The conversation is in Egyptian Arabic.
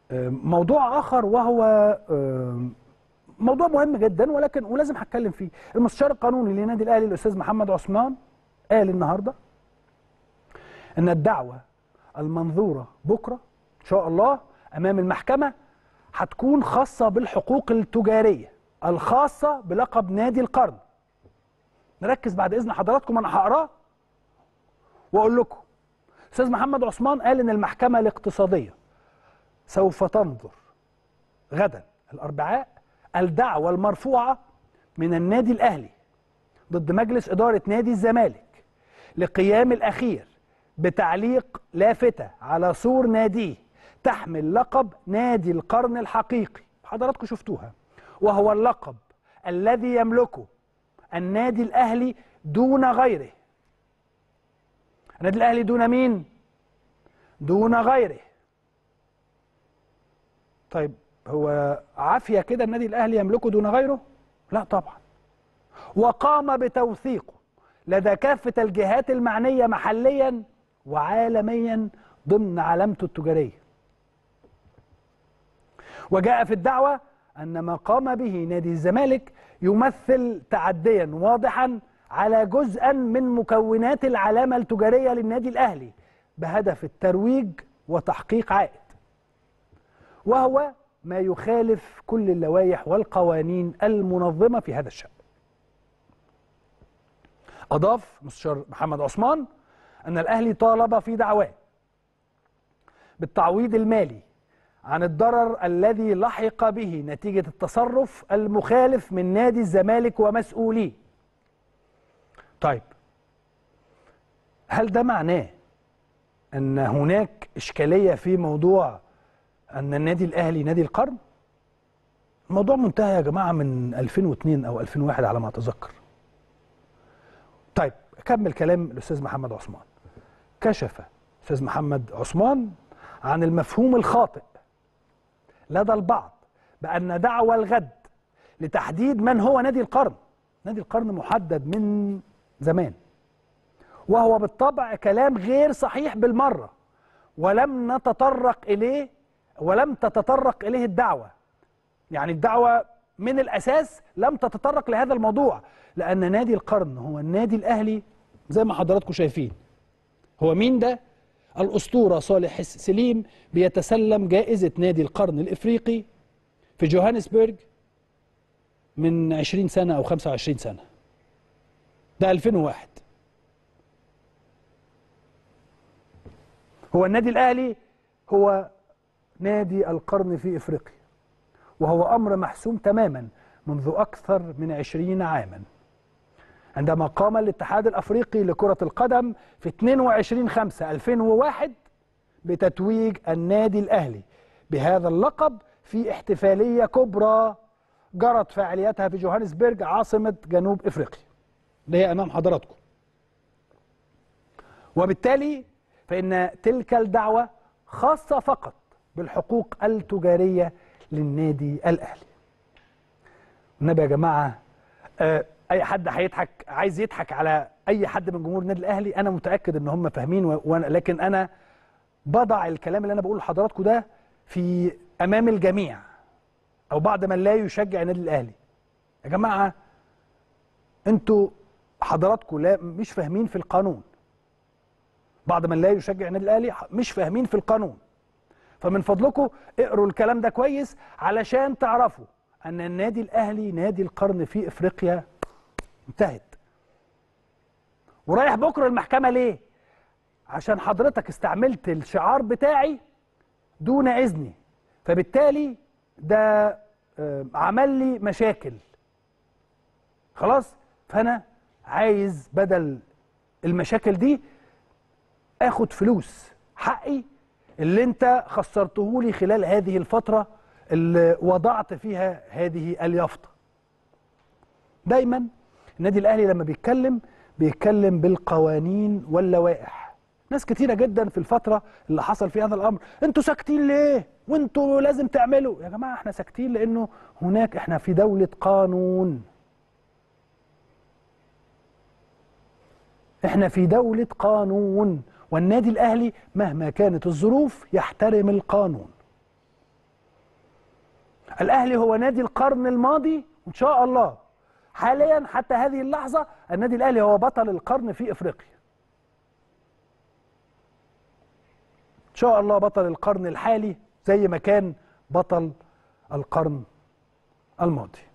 موضوع اخر وهو موضوع مهم جدا ولكن ولازم هتكلم فيه المستشار القانوني لنادي الاهلي الاستاذ محمد عثمان قال النهارده ان الدعوه المنظوره بكره ان شاء الله امام المحكمه هتكون خاصه بالحقوق التجاريه الخاصه بلقب نادي القرن نركز بعد اذن حضراتكم انا هقراه واقول لكم استاذ محمد عثمان قال ان المحكمه الاقتصاديه سوف تنظر غدا الاربعاء الدعوه المرفوعه من النادي الاهلي ضد مجلس اداره نادي الزمالك لقيام الاخير بتعليق لافته على سور ناديه تحمل لقب نادي القرن الحقيقي حضراتكم شفتوها وهو اللقب الذي يملكه النادي الاهلي دون غيره النادي الاهلي دون مين دون غيره طيب هو عافيه كده النادي الاهلي يملكه دون غيره لا طبعا وقام بتوثيقه لدى كافه الجهات المعنيه محليا وعالميا ضمن علامته التجاريه وجاء في الدعوه ان ما قام به نادي الزمالك يمثل تعديا واضحا على جزءا من مكونات العلامه التجاريه للنادي الاهلي بهدف الترويج وتحقيق عائد وهو ما يخالف كل اللوائح والقوانين المنظمه في هذا الشان اضاف مستشار محمد عثمان ان الاهلي طالب في دعواه بالتعويض المالي عن الضرر الذي لحق به نتيجه التصرف المخالف من نادي الزمالك ومسؤوليه طيب هل ده معناه ان هناك اشكاليه في موضوع ان النادي الاهلي نادي القرن الموضوع منتهى يا جماعه من 2002 او 2001 على ما اتذكر طيب اكمل كلام الاستاذ محمد عثمان كشف استاذ محمد عثمان عن المفهوم الخاطئ لدى البعض بان دعوى الغد لتحديد من هو نادي القرن نادي القرن محدد من زمان وهو بالطبع كلام غير صحيح بالمره ولم نتطرق اليه ولم تتطرق اليه الدعوه يعني الدعوه من الاساس لم تتطرق لهذا الموضوع لان نادي القرن هو النادي الاهلي زي ما حضراتكم شايفين هو مين ده الاسطوره صالح سليم بيتسلم جائزه نادي القرن الافريقي في جوهانسبرج من 20 سنه او 25 سنه ده 2001 هو النادي الاهلي هو نادي القرن في افريقيا وهو امر محسوم تماما منذ اكثر من عشرين عاما عندما قام الاتحاد الافريقي لكره القدم في 22 5 2001 بتتويج النادي الاهلي بهذا اللقب في احتفاليه كبرى جرت فعالياتها في جوهانسبرج عاصمه جنوب افريقيا اللي هي امام حضراتكم وبالتالي فان تلك الدعوه خاصه فقط بالحقوق التجاريه للنادي الاهلي النبي يا جماعه آه اي حد هيضحك عايز يضحك على اي حد من جمهور النادي الاهلي انا متاكد ان هم فاهمين و... لكن انا بضع الكلام اللي انا بقوله لحضراتكم ده في امام الجميع او بعض من لا يشجع النادي الاهلي يا جماعه انتوا حضراتكم لا مش فاهمين في القانون بعض من لا يشجع النادي الاهلي مش فاهمين في القانون فمن فضلكم اقروا الكلام ده كويس علشان تعرفوا ان النادي الاهلي نادي القرن في افريقيا انتهت ورايح بكره المحكمه ليه عشان حضرتك استعملت الشعار بتاعي دون اذني فبالتالي ده عمل لي مشاكل خلاص فانا عايز بدل المشاكل دي اخد فلوس حقي اللي انت خسرته لي خلال هذه الفتره اللي وضعت فيها هذه اليافطه دايما النادي الاهلي لما بيتكلم بيتكلم بالقوانين واللوائح ناس كتيرة جدا في الفترة اللي حصل فيها هذا الأمر انتوا ساكتين ليه وانتوا لازم تعملوا يا جماعة احنا ساكتين لأنه هناك احنا في دولة قانون احنا في دولة قانون والنادي الأهلي مهما كانت الظروف يحترم القانون الاهلي هو نادي القرن الماضي ان شاء الله حاليا حتى هذه اللحظه النادي الاهلي هو بطل القرن في افريقيا ان شاء الله بطل القرن الحالي زي ما كان بطل القرن الماضي